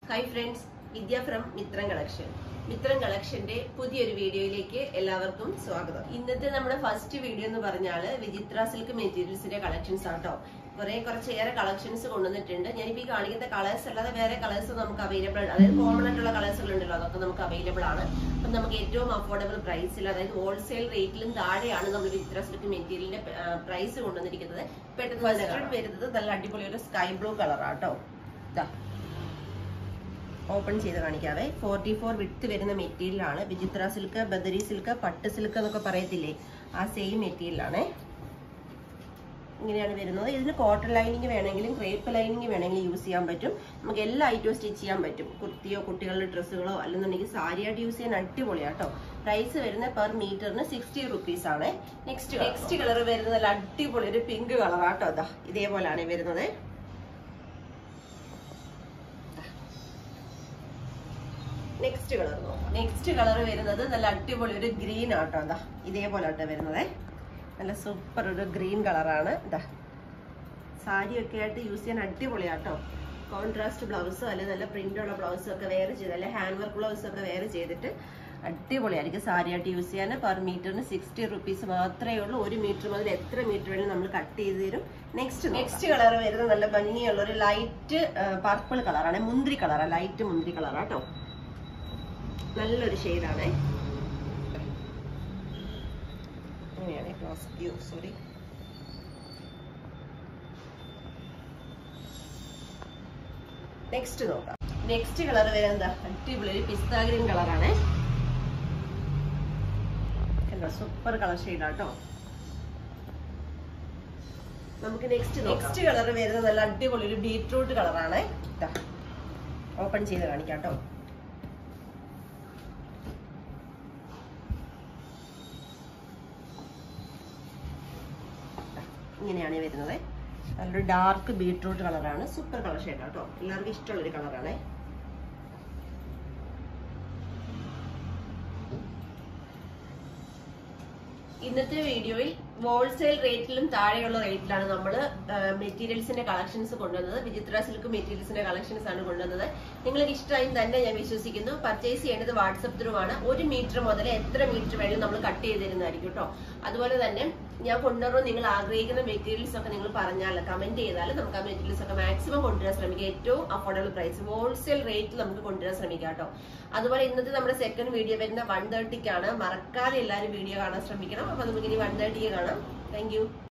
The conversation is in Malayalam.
hi friends Vidya from Mithram collection Mithram കളക്ഷന്റെ പുതിയൊരു വീഡിയോയിലേക്ക് എല്ലാവർക്കും സ്വാഗതം ഇന്നത്തെ നമ്മുടെ ഫസ്റ്റ് വീഡിയോ എന്ന് പറഞ്ഞാല് വിചിത്ര സിൽക്ക് മെറ്റീരിയൽസിന്റെ കളക്ഷൻസ് ആട്ടോ കുറെ കുറച്ചേറെ കളക്ഷൻസ് കൊണ്ടുവന്നിട്ടുണ്ട് ഞാനിപ്പോ ഈ കാണിക്കുന്ന കളേഴ്സ് അല്ലാതെ വേറെ കളേഴ്സ് നമുക്ക് അവൈലബിൾ ആണ് അതായത് കോമൺ ആയിട്ടുള്ള കളേഴ്സുകൾ ഉണ്ടല്ലോ അതൊക്കെ നമുക്ക് അവൈലബിൾ ആണ് അപ്പം നമുക്ക് ഏറ്റവും അഫോർഡബിൾ പ്രൈസിൽ അതായത് ഹോൾസെയിൽ റേറ്റിലും താഴെയാണ് നമ്മൾ വിചിത്ര സിൽക്ക് മെറ്റീരിയലിന്റെ പ്രൈസ് കൊണ്ടുവന്നിരിക്കുന്നത് പെട്ടെന്ന് ഫസ്റ്റ് വരുന്നത് നല്ല അടിപൊളി ഒരു സ്കൈ ബ്ലൂ കളറാട്ടോ ഇതാ ഓപ്പൺ ചെയ്ത് കാണിക്കാവേ ഫോർട്ടി ഫോർ വിട്ട് വരുന്ന മെറ്റീരിയൽ ആണ് വിചിത്ര സിൽക്ക് ബദരി സിൽക്ക് പട്ട് സിൽക്ക് എന്നൊക്കെ പറയത്തില്ലേ ആ സെയിം മെറ്റീരിയൽ ആണേ ഇങ്ങനെയാണ് വരുന്നത് ഇതിന് കോട്ടൺ ലൈനിങ് വേണമെങ്കിലും ക്രേപ്പ് ലൈനിങ് വേണമെങ്കിലും യൂസ് ചെയ്യാൻ പറ്റും നമുക്ക് എല്ലാ ഐറ്റവും സ്റ്റിച്ച് ചെയ്യാൻ പറ്റും കുർത്തിയോ കുട്ടികളുടെ ഡ്രസ്സുകളോ അല്ലെന്നുണ്ടെങ്കിൽ സാരിയായിട്ട് യൂസ് ചെയ്യാൻ അടിപൊളിയാട്ടോ പ്രൈസ് വരുന്ന പെർ മീറ്ററിന് സിക്സ്റ്റി റുപ്പീസ് ആണ് നെക്സ്റ്റ് നെക്സ്റ്റ് കളർ വരുന്നത് നല്ല അടിപൊളി ഒരു പിങ്ക് കളറാട്ടോ അതാ ഇതേപോലാണ് വരുന്നത് നെക്സ്റ്റ് കളർ നോക്കാം നെക്സ്റ്റ് കളർ വരുന്നത് നല്ല അടിപൊളി ഒരു ഗ്രീൻ ആട്ടോ എന്താ ഇതേപോലെ ആട്ടോ വരുന്നത് നല്ല സൂപ്പർ ഒരു ഗ്രീൻ കളറാണ് ഇതാ സാരി ഒക്കെ ആയിട്ട് യൂസ് ചെയ്യാൻ അടിപൊളിയാട്ടോ കോൺട്രാസ്റ്റ് ബ്ലൗസോ അല്ലെങ്കിൽ നല്ല പ്രിന്റ് ഉള്ള ബ്ലൗസോ ഒക്കെ വെയർ ചെയ്ത് അല്ലെങ്കിൽ ഹാൻഡ് വർക്ക് ബ്ലൗസ് ഒക്കെ വെയർ ചെയ്തിട്ട് അടിപൊളിയായിരിക്കും സാരി ആയിട്ട് യൂസ് ചെയ്യാൻ പെർ മീറ്ററിന് സിക്സ്റ്റി റുപ്പീസ് മാത്രമേ ഉള്ളൂ ഒരു മീറ്റർ മുതൽ എത്ര മീറ്റർ വേണമെങ്കിലും നമ്മൾ കട്ട് ചെയ്ത് തരും നെക്സ്റ്റ് നെക്സ്റ്റ് കളർ വരുന്നത് നല്ല ഭംഗിയുള്ള ഒരു ലൈറ്റ് പർപ്പിൾ കളറാണ് മുന്തിരി കളറാണ് ലൈറ്റ് മുന്തിരി കളറാട്ടോ നല്ലൊരു ഷെയ്ഡാണ് അങ്ങനെയാണ് ക്ലോസ് വ്യൂ സോറി നെക്സ്റ്റ് നോക്കാം നെക്സ്റ്റ് കളർ വരുന്നത് അടിപൊളി ഒരു പിസ്ത ഗ്രീൻ കളറാണ് എന്താ സൂപ്പർ കളർ ഷെയ്ഡാട്ടോ നമുക്ക് നെക്സ്റ്റ് നെക്സ്റ്റ് കളർ വരുന്നത് നല്ല അടിപൊളി ഒരു ബീട്രൂട്ട് കളറാണ് ഓപ്പൺ ചെയ്ത് കാണിക്കാം കേട്ടോ ഇങ്ങനെയാണ് വരുന്നത് നല്ലൊരു ഡാർക്ക് ബീട്രൂട്ട് കളറാണ് സൂപ്പർ കളർ ഷെയ്ഡ് കേട്ടോ എല്ലാവർക്കും ഇഷ്ടമുള്ളൊരു കളറാണ് ഇന്നത്തെ വീഡിയോയിൽ ഹോൾസെയിൽ റേറ്റിലും താഴെയുള്ള റേറ്റിലാണ് നമ്മൾ മെറ്റീരിയൽസിന്റെ കളക്ഷൻസ് കൊണ്ടുവന്നത് വിചിത്ര സിൽക്ക് മെറ്റീരിയൽസിന്റെ കളക്ഷൻസ് ആണ് കൊണ്ടുവന്നത് നിങ്ങൾക്ക് ഇഷ്ടമായി തന്നെ ഞാൻ വിശ്വസിക്കുന്നു പർച്ചേസ് ചെയ്യേണ്ടത് വാട്സപ്പ് ത്രൂ ആണ് ഒരു മീറ്റർ മുതൽ എത്ര മീറ്റർ വേണമെങ്കിലും നമ്മൾ കട്ട് ചെയ്ത് തരുന്നതായിരിക്കും കേട്ടോ അതുപോലെ തന്നെ ഞാൻ കൊണ്ടുവരുമ്പോൾ നിങ്ങൾ ആഗ്രഹിക്കുന്ന മെറ്റീരിയൽസ് ഒക്കെ നിങ്ങൾ പറഞ്ഞാൽ കമന്റ് ചെയ്താൽ നമുക്ക് ആ മെറ്റീരിയൽസ് ഒക്കെ മാക്സിമം കൊണ്ടുവരാൻ ശ്രമിക്കുക ഏറ്റവും അഫോർഡബിൾ പ്രൈസ് ഹോൾസെയിൽ റേറ്റിൽ നമുക്ക് കൊണ്ടുവരാൻ ശ്രമിക്കാം കേട്ടോ അതുപോലെ ഇന്നത്തെ നമ്മുടെ സെക്കൻഡ് വീഡിയോ വരുന്ന വൺ തേർട്ടിക്കാണ് മറക്കാതെ എല്ലാവരും വീഡിയോ കാണാൻ ശ്രമിക്കണം അപ്പൊ നമുക്ക് ഇനി വൺ തേർട്ടിക്ക് കാണാം താങ്ക്